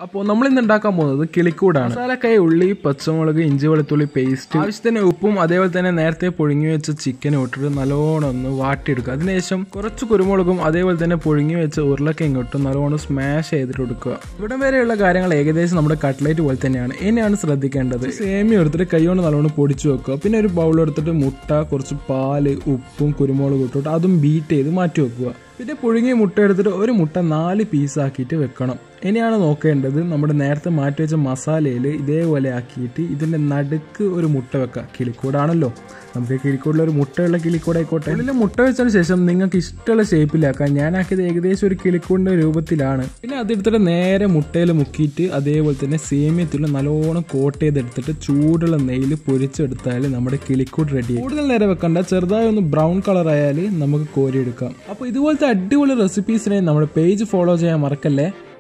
അപ്പോൾ നമ്മൾ ഇന്ന് ഉണ്ടാക്കാൻ പോകുന്നത് കിളിക്കൂടാണ് മസാലക്കായ ഉള്ളി പച്ചമുളക് ഇഞ്ചി വെളുത്തുള്ളി പേസ്റ്റ് ആവശ്യത്തിന് ഉപ്പും അതേപോലെ തന്നെ നേരത്തെ പുഴുങ്ങി വെച്ച ചിക്കൻ ഇട്ടിട്ട് നല്ലോണം ഒന്ന് വാട്ടിയെടുക്കുക അതിനുശേഷം കുറച്ച് കുരുമുളകും അതേപോലെ തന്നെ പുഴുങ്ങി വെച്ച ഉരുളക്കിഴങ്ങ് ഇട്ട് നല്ലോണം സ്മാഷ് ചെയ്തിട്ട് കൊടുക്കുക ഇവിടെ വരെയുള്ള കാര്യങ്ങൾ ഏകദേശം നമ്മുടെ കട്ട്ലേറ്റ് പോലെ തന്നെയാണ് ഇനിയാണ് ശ്രദ്ധിക്കേണ്ടത് സേമിയ എടുത്തിട്ട് കൈകൊണ്ട് നല്ലോണം പൊടിച്ചു വെക്കുക പിന്നെ ഒരു ബൗൾ എടുത്തിട്ട് മുട്ട കുറച്ച് പാല് ഉപ്പും കുരുമുളകും ഇട്ടിട്ട് അതും ബീറ്റ് ചെയ്ത് മാറ്റി വെക്കുക പിന്നെ പുഴുങ്ങിയ മുട്ട എടുത്തിട്ട് ഒരു മുട്ട നാല് പീസാക്കിയിട്ട് വെക്കണം ഇനിയാണ് നോക്കേണ്ടത് നമ്മുടെ നേരത്തെ മാറ്റി വെച്ച മസാലയിൽ ഇതേപോലെ ആക്കിയിട്ട് ഇതിൻ്റെ നടുക്ക് ഒരു മുട്ട വെക്കുക കിളിക്കൂടാണല്ലോ നമുക്ക് കിളിക്കൂടിൽ ഒരു മുട്ടയുള്ള കിളിക്കൂട് ആയിക്കോട്ടെ ഉള്ളിൽ മുട്ട വെച്ചതിന് ശേഷം നിങ്ങൾക്ക് ഇഷ്ടമുള്ള ഷേപ്പിലാക്കാം ഞാനാക്കിയത് ഏകദേശം ഒരു കിളിക്കൂടിൻ്റെ രൂപത്തിലാണ് പിന്നെ അതെടുത്തിട്ട് നേരെ മുട്ടയിൽ മുക്കിയിട്ട് അതേപോലെ തന്നെ സേമിയത്തിൽ നല്ലോണം കോട്ട് ചെയ്തെടുത്തിട്ട് ചൂടുള്ള നെയ്യിൽ പൊരിച്ചെടുത്താൽ നമ്മുടെ കിളിക്കൂട് റെഡി കൂടുതൽ നേരം വെക്കണ്ട ചെറുതായി ഒന്ന് ബ്രൗൺ കളർ ആയാൽ നമുക്ക് കോരിയെടുക്കാം അപ്പോൾ ഇതുപോലത്തെ അടിപൊളി റെസിപ്പീസിനെ നമ്മുടെ പേജ് ഫോളോ ചെയ്യാൻ മറക്കല്ലേ